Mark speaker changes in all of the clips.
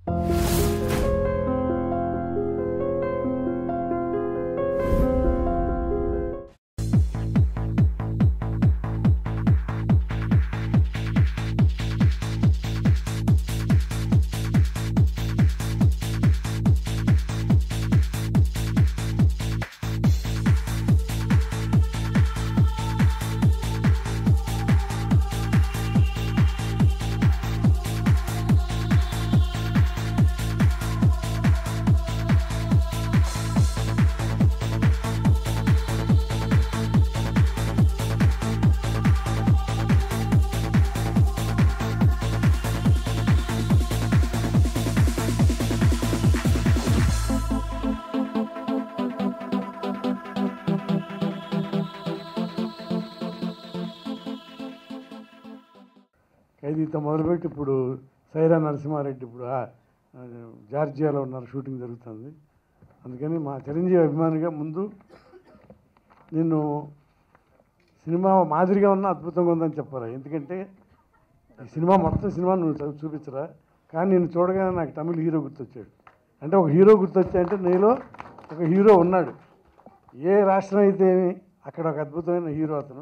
Speaker 1: ఖైదీతో మొదలుపెట్టి ఇప్పుడు సైరా నరసింహారెడ్డి ఇప్పుడు ఆ, ఆ, జార్జియాలో ఉన్నారు షూటింగ్ జరుగుతుంది అందుకని మా చిరంజీవి అభిమానిగా ముందు నిన్ను సినిమా మాదిరిగా ఉన్న అద్భుతంగా ఉందని చెప్పాలి ఎందుకంటే ఈ సినిమా మొత్తం సినిమా నువ్వు చూ- చూపించరా కానీ నేను చూడగానే నాకు తమిళ హీరో గుర్తొచ్చాడు అంటే ఒక హీరో గుర్తొచ్చాయంటే నీలో ఒక హీరో ఉన్నాడు ఏ రాష్ట్రం అయితే ఏమి అక్కడ ఒక అద్భుతమైన హీరో అతను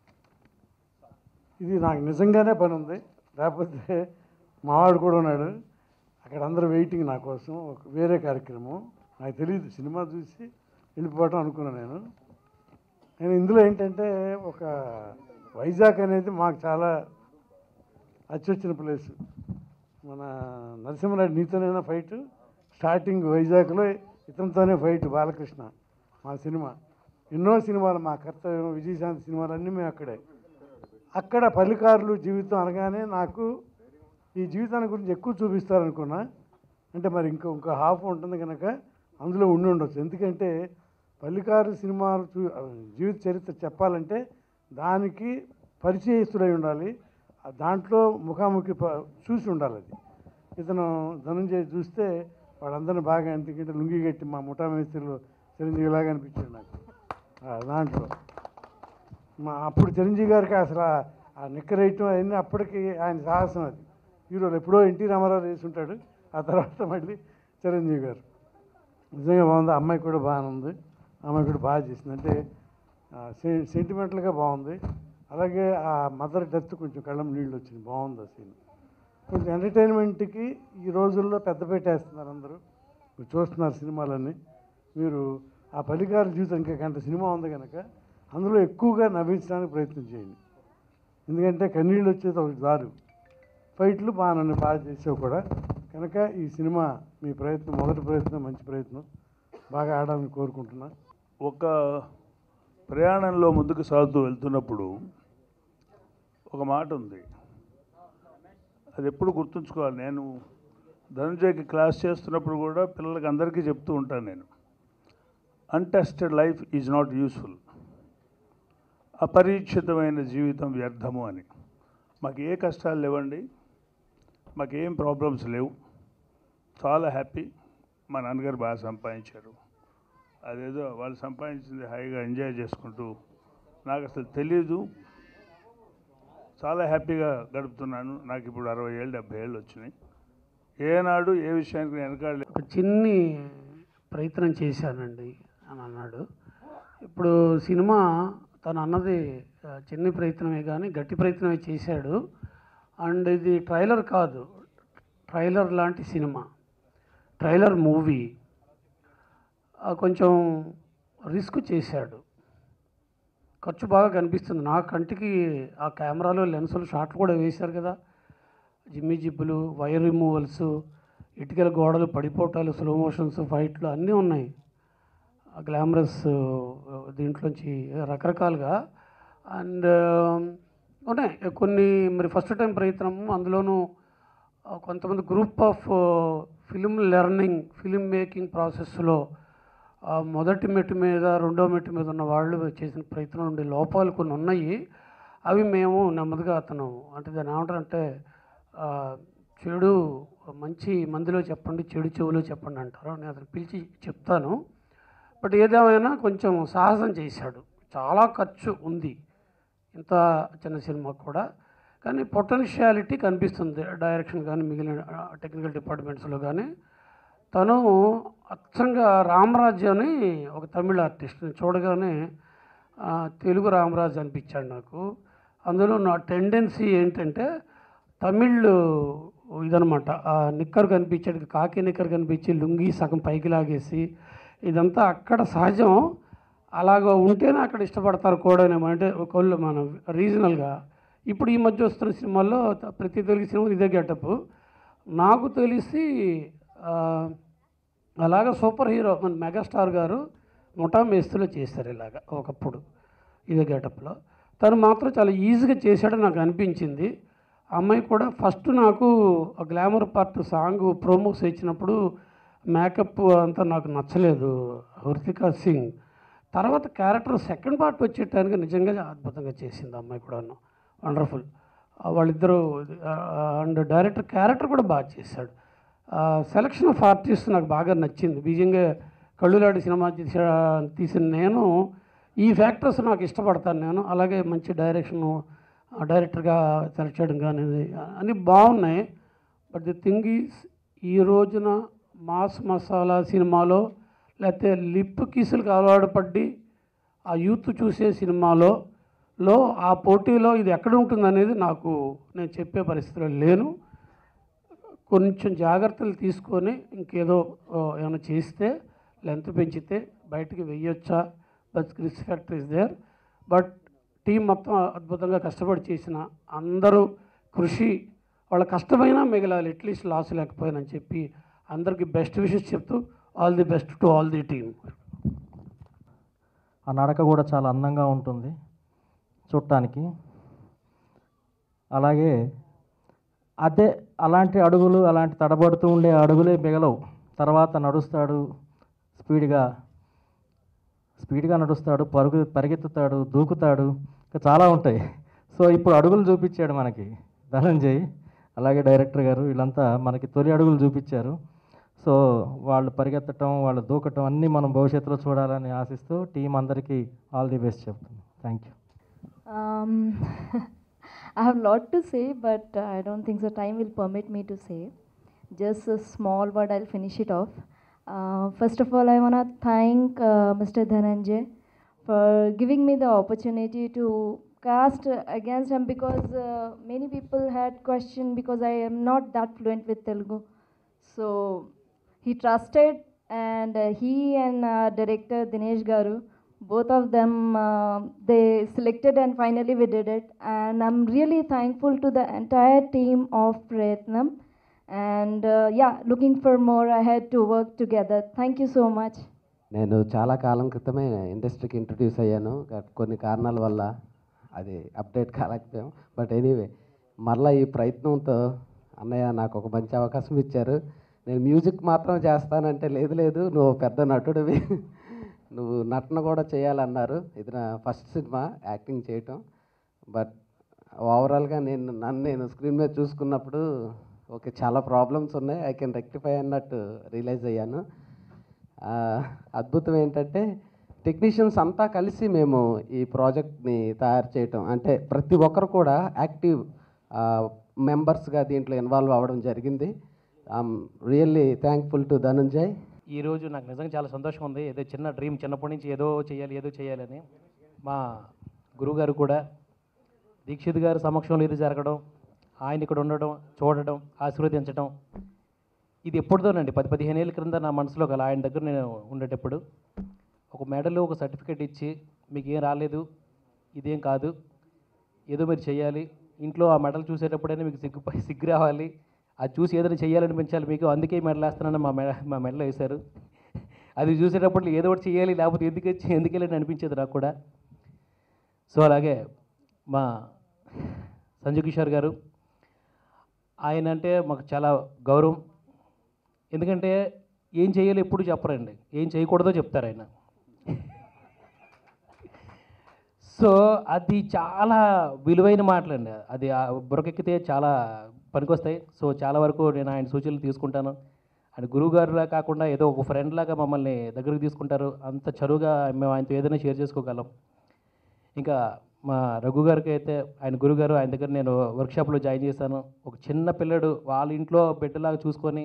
Speaker 1: ఇది నాకు నిజంగానే పని ఉంది లేకపోతే మావాడు కూడా ఉన్నాడు అక్కడ అందరూ వెయిటింగ్ నా కోసం ఒక వేరే కార్యక్రమం నాకు తెలియదు సినిమా చూసి వెళ్ళిపోవటం అనుకున్నాను నేను నేను ఇందులో ఏంటంటే ఒక వైజాగ్ అనేది మాకు చాలా అచ్చొచ్చిన ప్లేస్ మన నరసింహనాయుడు నీతోనైనా ఫైట్ స్టార్టింగ్ వైజాగ్లో ఇతనితోనే ఫైట్ బాలకృష్ణ మా సినిమా ఎన్నో సినిమాలు మా కర్తవ్యం విజయశాంతి సినిమాలు అన్నీ మేము అక్కడే అక్కడ పల్లికారులు జీవితం అనగానే నాకు ఈ జీవితాన్ని గురించి ఎక్కువ చూపిస్తారనుకున్నా అంటే మరి ఇంకో ఇంకో హాఫ్ ఉంటుంది కనుక అందులో ఉండి ఉండొచ్చు ఎందుకంటే పల్లికారు సినిమాలు చూ జీవిత చరిత్ర చెప్పాలంటే దానికి పరిచయస్తుడై ఉండాలి ఆ దాంట్లో ముఖాముఖి ప- చూసి ఉండాలి అది ఇతను ధనంజయ్ చూస్తే వాళ్ళందరినీ బాగా ఎందుకంటే లుంగి కట్టి మా ముఠా మేస్త్రిలో చిరంజీవిలాగా అనిపించాడు నాకు ఆ దాంట్లో మా అప్పుడు చిరంజీవి గారికి అసలు ఆ- ఆ నిక్కర్ వేయటం అవన్నీ అప్పటికి ఆయన సాహసం అది హీరోలు ఎప్పుడో ఎన్టీ రామారావు వేసి ఉంటాడు ఆ తర్వాత మళ్ళీ చిరంజీవి గారు నిజంగా బాగుంది ఆ అమ్మాయి కూడా బాగానే ఉంది ఆ అమ్మాయి కూడా బాగా చేసింది అంటే సెంటిమెంటల్గా బాగుంది అలాగే ఆ మదర్ డెత్ కొంచెం కళ్ళం నీళ్ళు వచ్చింది బాగుంది ఆ సీన్ కొంచెం ఎంటర్టైన్మెంట్కి ఈ రోజుల్లో పెద్ద పెట్టేస్తున్నారు అందరూ మీరు చూస్తున్నారు సినిమాలన్నీ మీరు ఆ పలికారు జీవితం ఇంకా గంట సినిమా ఉంది కనుక అందులో ఎక్కువగా నవ్వించడానికి ప్రయత్నం చేయండి ఎందుకంటే కన్నీళ్ళు వచ్చేది ఒక దారు ఫైట్లు బాగా నన్ను బాగా చేసావు కూడా కనుక ఈ సినిమా మీ ప్రయత్నం మొదటి ప్రయత్నం మంచి ప్రయత్నం బాగా ఆడాలని కోరుకుంటున్నా
Speaker 2: ఒక ప్రయాణంలో ముందుకు సాగుతూ వెళ్తున్నప్పుడు ఒక మాట ఉంది అది ఎప్పుడు గుర్తుంచుకోవాలి నేను ధనంజయ్కి క్లాస్ చేస్తున్నప్పుడు కూడా పిల్లలకి అందరికీ చెప్తూ ఉంటాను నేను untested life is not useful అపరిచితమైన జీవితం వ్యర్థము అని మాకు ఏ కష్టాలు లేవండి మాకు ఏం ప్రాబ్లమ్స్ లేవు చాలా హ్యాపీ మా నాన్నగారు బాగా సంపాదించారు అదేదో వాళ్ళు సంపాదించింది హాయిగా ఎంజాయ్ చేసుకుంటూ నాకు అసలు తెలియదు చాలా హ్యాపీగా గడుపుతున్నాను నాకు ఇప్పుడు అరవై ఏళ్ళు డెబ్బై ఏళ్ళు వచ్చినాయి ఏనాడు ఏ విషయానికి నేను వెనకాడలే
Speaker 3: ఒక చిన్ని ప్రయత్నం చేశానండి అని అన్నాడు ఇప్పుడు సినిమా తను అన్నది ఆ, చిన్ని ప్రయత్నమే కానీ గట్టి ప్రయత్నమే చేశాడు అండ్ ఇది ట్రైలర్ కాదు ట్రైలర్ లాంటి సినిమా ట్రైలర్ మూవీ కొంచెం రిస్క్ చేశాడు ఖర్చు బాగా కనిపిస్తుంది నా కంటికి ఆ కెమెరాలో లెన్సులు షాట్లు కూడా వేశారు కదా జిమ్మి జిప్పులు వైర్ రిమూవల్స్ ఇటుకల గోడలు పడిపోవటాలు స్లో మోషన్స్ ఫైట్లు అన్నీ ఉన్నాయి గ్లామరస్ దీంట్లోంచి రకరకాలుగా అండ్ ఉన్నాయి కొన్ని మరి ఫస్ట్ టైం ప్రయత్నం అందులోనూ ఆ, కొంతమంది group of film learning film making ప్రాసెస్లో ఆ, మొదటి మెట్టు మీద రెండో మెట్టు మీద ఉన్న వాళ్ళు చేసిన ప్రయత్నం ఉండే లోపాలు కొన్ని ఉన్నాయి అవి మేము నెమ్మదిగా అతను అంటే దాన్ని ఏమంటారంటే ఆ, చెడు మంచి మందిలో చెప్పండి చెడు చెవులో చెప్పండి అంటారు నేను అతను పిలిచి చెప్తాను బట్ ఏదేమైనా కొంచెం సాహసం చేశాడు చాలా ఖర్చు ఉంది ఇంత చిన్న సినిమా కూడా కానీ పొటెన్షియాలిటీ కనిపిస్తుంది డైరెక్షన్ కానీ మిగిలిన టెక్నికల్ డిపార్ట్మెంట్స్లో కానీ తను అచ్చంగా రామరాజ్ అని ఒక తమిళ ఆర్టిస్ట్ని చూడగానే ఆ, తెలుగు రామరాజ్ అనిపించాడు నాకు అందులో నా టెండెన్సీ ఏంటంటే తమిళ్ ఇదనమాట ఆ నిక్కర్ కనిపించాడు కాకి నిక్కర్ కనిపించి లుంగి సగం పైకి లాగేసి ఇదంతా అక్కడ సహజం అలాగ ఉంటేనే అక్కడ ఇష్టపడతారు కూడా అంటే ఒకళ్ళు మనం రీజనల్గా ఇప్పుడు ఈ మధ్య వస్తున్న సినిమాల్లో త- ప్రతి తెలుగు సినిమా ఇదే గెటప్ నాకు తెలిసి ఆ, అలాగ సూపర్ హీరో మన మెగాస్టార్ గారు ముఠా మేస్తులో చేశారు ఇలాగ ఒకప్పుడు ఇదే గెటప్లో తను మాత్రం చాలా ఈజీగా చేశాడని నాకు అనిపించింది ఆ అమ్మాయి కూడా ఫస్ట్ నాకు ఆ గ్లామర్ పార్ట్ సాంగ్ ప్రోమోస్ ఇచ్చినప్పుడు మేకప్ అంతా నాకు నచ్చలేదు హృతికా సింగ్ తర్వాత క్యారెక్టర్ సెకండ్ పార్ట్ వచ్చేటానికి నిజంగా అద్భుతంగా చేసింది ఆ అమ్మాయి కూడాను వండర్ఫుల్ వాళ్ళిద్దరూ అండ్ డైరెక్టర్ క్యారెక్టర్ కూడా బాగా చేశాడు సెలక్షన్ ఆఫ్ ఆర్టిస్ట్ నాకు బాగా నచ్చింది బీజంగా కళ్ళులాడి సినిమా తీసా తీసిన నేను ఈ ఫ్యాక్టర్స్ నాకు ఇష్టపడతాను నేను అలాగే మంచి డైరెక్షన్ డైరెక్టర్గా సెలెక్ట్ చేయడం కానీ అన్నీ బాగున్నాయి బట్ ది థింగ్ ఈజ్ ఈ రోజున మాస్ మసాలా సినిమాలో లేకపోతే లిప్ కిసులకు అలవాటు పడి ఆ యూత్ చూసే సినిమాలో లో ఆ పోటీలో ఇది ఎక్కడ ఉంటుందనేది నాకు నేను చెప్పే పరిస్థితిలో లేను కొంచెం జాగ్రత్తలు తీసుకొని ఇంకేదో ఆ, ఏమైనా చేస్తే లెంత్ పెంచితే బయటికి వెయ్యొచ్చా but Chris factor is there but team మొత్తం అద్భుతంగా కష్టపడి చేసిన అందరూ కృషి వాళ్ళ కష్టమైనా మిగలాలి అట్లీస్ట్ లాస్ లేకపోయినా అని చెప్పి అందరికీ బెస్ట్ విషెస్ చెప్తూ all the best to all the team
Speaker 4: ఆ నడక కూడా చాలా అందంగా ఉంటుంది చూడటానికి అలాగే అదే అలాంటి అడుగులు అలాంటి తడబడుతూ ఉండే అడుగులే మిగలవు తర్వాత నడుస్తాడు స్పీడ్గా స్పీడ్గా నడుస్తాడు పరుగు పరిగెత్తుతాడు దూకుతాడు ఇంకా చాలా ఉంటాయి సో ఇప్పుడు అడుగులు చూపించాడు మనకి ధనంజయ్ అలాగే డైరెక్టర్ గారు వీళ్ళంతా మనకి తొలి అడుగులు చూపించారు సో వాళ్ళు పరిగెత్తటం వాళ్ళు దూకటం అన్నీ మనం భవిష్యత్తులో చూడాలని ఆశిస్తూ టీం అందరికీ ఆల్ ది బెస్ట్ చెప్తున్నాను thank you
Speaker 5: Um, I have a lot to say, but uh, I don't think the time will permit me to say. Just a small word, I'll finish it off. Uh, first of all, I want to thank uh, Mr. Dhananjay for giving me the opportunity to cast uh, against him because uh, many people had questioned because I am not that fluent with Telugu. So he trusted, and uh, he and uh, director Dinesh Garu, both of them, uh, they selected, and finally we did it. And I'm really thankful to the entire team of Prayatnam. And uh, yeah, looking for more ahead to work together. Thank you so much.
Speaker 6: నేను చాలా కాలం క్రితమే ఇండస్ట్రీకి introduce అయ్యాను but కొన్ని కారణాల వల్ల అది update కాలేకపోయాం but anyway మరలా ఈ ప్రయత్నంతో అన్నయ్య నాకు ఒక మంచి అవకాశం ఇచ్చారు నేను మ్యూజిక్ మాత్రం చేస్తానంటే లేదు లేదు నువ్వు పెద్ద నటుడివి నువ్వు నటన కూడా చేయాలన్నారు ఇది నా ఫస్ట్ సినిమా యాక్టింగ్ చేయటం బట్ ఓవరాల్గా నేను నన్ను నేను స్క్రీన్ మీద చూసుకున్నప్పుడు ఓకే చాలా ప్రాబ్లమ్స్ ఉన్నాయి ఐ కెన్ రెక్టిఫై అన్నట్టు రియలైజ్ అయ్యాను ఆ, అద్భుతం ఏంటంటే టెక్నీషియన్స్ అంతా కలిసి మేము ఈ ప్రాజెక్ట్ని తయారు చేయటం అంటే ప్రతి ఒక్కరు కూడా యాక్టివ్ మెంబర్స్గా దీంట్లో ఇన్వాల్వ్ అవ్వడం జరిగింది I'm really thankful to Dhananjay
Speaker 7: ఈరోజు నాకు నిజంగా చాలా సంతోషం ఉంది ఏదో చిన్న డ్రీమ్ చిన్నప్పటి నుంచి ఏదో చేయాలి ఏదో చేయాలని మా గురువుగారు కూడా దీక్షిత్ గారి సమక్షంలో ఇది జరగడం ఆయన ఇక్కడ ఉండడం చూడడం ఆశీర్వదించడం ఇది ఎప్పుడుదోనండి పది పదిహేను ఏళ్ళ క్రింద నా మనసులో గల ఆయన దగ్గర నేను ఉండేటప్పుడు ఒక మెడలు ఒక సర్టిఫికేట్ ఇచ్చి మీకు ఏం రాలేదు ఇదేం కాదు ఏదో మీరు చేయాలి ఇంట్లో ఆ మెడల్ చూసేటప్పుడైనా మీకు సిగ్గు సిగ్గు రావాలి అది చూసి ఏదైనా చేయాలనిపించాలి మీకు అందుకే ఈ మెడల్ వేస్తున్నాను మా మెడ మా మెడలో వేశారు అది చూసేటప్పుడు ఏదో ఒకటి చేయాలి లేకపోతే ఎందుకు వచ్చి ఎందుకు వెళ్ళని అనిపించేది నాకు కూడా సో అలాగే మా సంజయ్ కిషోర్ గారు ఆయన అంటే మాకు చాలా గౌరవం ఎందుకంటే ఏం చేయాలో ఎప్పుడు చెప్పరండి ఏం చేయకూడదో చెప్తారు ఆయన సో అది చాలా విలువైన మాటలండి అది ఆ బుర్రకెక్కితే చాలా పనికొస్తాయి సో చాలా వరకు నేను ఆయన సూచనలు తీసుకుంటాను ఆయన గురువు గారులా కాకుండా ఏదో ఒక ఫ్రెండ్ లాగా మమ్మల్ని దగ్గరికి తీసుకుంటారు అంత చరువుగా మేము ఆయనతో ఏదైనా షేర్ చేసుకోగలం ఇంకా మా రఘు గారికి అయితే ఆయన గురుగారు ఆయన దగ్గర నేను వర్క్షాప్లో జాయిన్ చేశాను ఒక చిన్న పిల్లడు వాళ్ళ ఇంట్లో బిడ్డలాగా చూసుకొని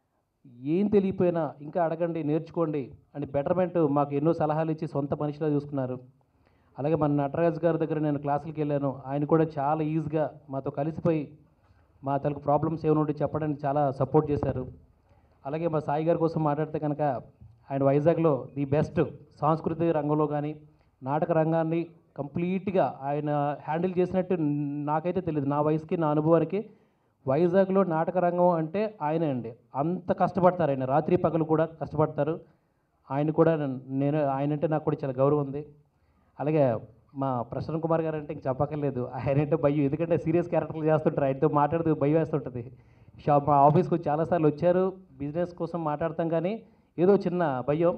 Speaker 7: ఏం తెలియపోయినా ఇంకా అడగండి నేర్చుకోండి అని బెటర్మెంట్ మాకు ఎన్నో సలహాలు ఇచ్చి సొంత మనిషిలా చూసుకున్నారు అలాగే మన నటరాజ్ గారి దగ్గర నేను క్లాసులకి వెళ్ళాను ఆయన కూడా చాలా ఈజీగా మాతో కలిసిపోయి మా తలకు ప్రాబ్లమ్స్ ఏమైనా ఉంటే చెప్పడానికి చాలా సపోర్ట్ చేశారు అలాగే మా సాయి గారి కోసం మాట్లాడితే కనుక ఆయన వైజాగ్లో ది బెస్ట్ సాంస్కృతిక రంగంలో కానీ నాటక రంగాన్ని కంప్లీట్గా ఆయన హ్యాండిల్ చేసినట్టు నాకైతే తెలియదు నా వయసుకి నా అనుభవానికి వైజాగ్లో నాటక రంగం అంటే ఆయనే అండి అంత కష్టపడతారు ఆయన రాత్రి పగలు కూడా కష్టపడతారు ఆయన కూడా నేను ఆయన అంటే నాకు కూడా చాలా గౌరవం ఉంది అలాగే మా ప్రసన్న కుమార్ గారు అంటే ఇంక చెప్పక్కర్లేదు ఆయన అంటే భయం ఎందుకంటే సీరియస్ క్యారెక్టర్లు చేస్తుంటారు ఆయనతో మాట్లాడుతూ భయం వేస్తుంటుంది షాప్ మా ఆఫీస్కి చాలాసార్లు వచ్చారు బిజినెస్ కోసం మాట్లాడతాం కానీ ఏదో చిన్న భయం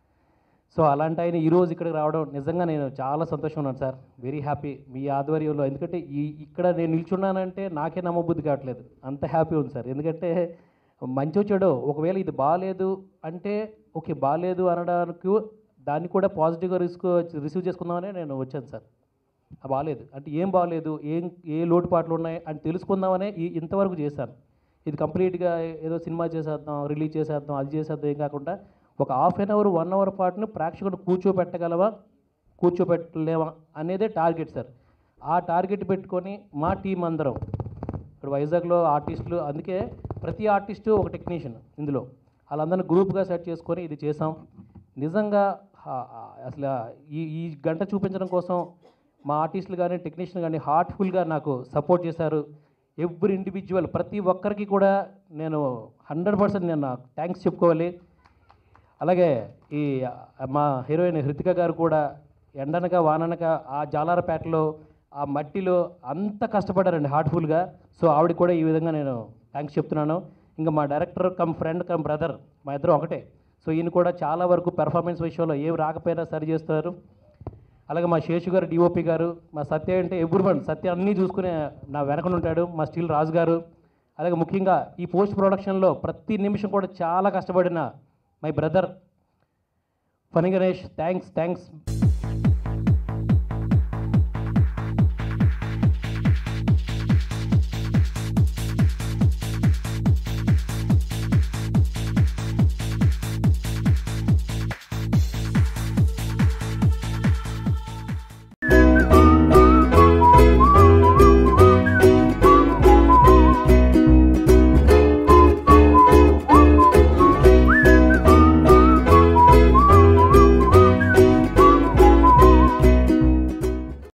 Speaker 7: సో అలాంటి ఆయన ఈరోజు ఇక్కడికి రావడం నిజంగా నేను చాలా సంతోషంగా ఉన్నాను సార్ వెరీ హ్యాపీ మీ ఆధ్వర్యంలో ఎందుకంటే ఈ ఇక్కడ నేను నిల్చున్నానంటే నాకే నమ్మబుద్ధి కావట్లేదు అంత హ్యాపీ ఉంది సార్ ఎందుకంటే మంచి చెడు ఒకవేళ ఇది బాగాలేదు అంటే ఓకే బాగాలేదు అనడానికి దాన్ని కూడా పాజిటివ్గా రిస్క్ రిసీవ్ చేసుకుందామని నేను వచ్చాను సార్ ఆ బాగాలేదు అంటే ఏం బాగాలేదు ఏం ఏ లోటుపాట్లు ఉన్నాయి అని తెలుసుకుందామనే ఈ ఇంతవరకు చేశాను ఇది కంప్లీట్గా ఏదో సినిమా చేసేద్దాం రిలీజ్ చేసేద్దాం అది చేసేద్దాం ఏం కాకుండా ఒక half an hour one hour పాటును ప్రేక్షకుడు కూర్చోబెట్టగలవా కూర్చోబెట్టలేవా అనేదే టార్గెట్ సార్ ఆ టార్గెట్ పెట్టుకొని మా టీం అందరం ఇక్కడ వైజాగ్లో ఆర్టిస్టులు అందుకే ప్రతి ఆర్టిస్టు ఒక టెక్నీషియన్ ఇందులో వాళ్ళందరినీ గ్రూప్గా సెట్ చేసుకొని ఇది చేసాం నిజంగా ఆ, ఆ, అసలు ఈ ఈ గంట చూపించడం కోసం మా ఆర్టిస్టులు కానీ టెక్నీషియన్ కానీ హార్ట్ఫుల్గా నాకు సపోర్ట్ చేశారు ఎవ్రీ ఇండివిజువల్ ప్రతి ఒక్కరికి కూడా నేను హండ్రెడ్ పర్సెంట్ నేను థ్యాంక్స్ చెప్పుకోవాలి అలాగే ఈ మా హీరోయిన్ హృతిక గారు కూడా ఎండనక వాననక ఆ జాలారపేటలో ఆ మట్టిలో అంత కష్టపడ్డారండి హార్ట్ఫుల్గా సో ఆవిడ కూడా ఈ విధంగా నేను థ్యాంక్స్ చెప్తున్నాను ఇంకా మా director cum friend cum brother మా ఇద్దరు ఒకటే సో ఈయన కూడా చాలా వరకు పెర్ఫార్మెన్స్ విషయంలో ఏవి రాకపోయినా సరి చేస్తారు అలాగే మా శేషు గారు డిఓపి గారు మా సత్య అంటే ఎవ్రీ వన్ సత్య అన్నీ చూసుకునే నా వెనకన ఉంటాడు మా స్టీల్ రాజు గారు అలాగే ముఖ్యంగా ఈ పోస్ట్ ప్రొడక్షన్లో ప్రతి నిమిషం కూడా చాలా కష్టపడిన my brother Phani Ganesh thanks thanks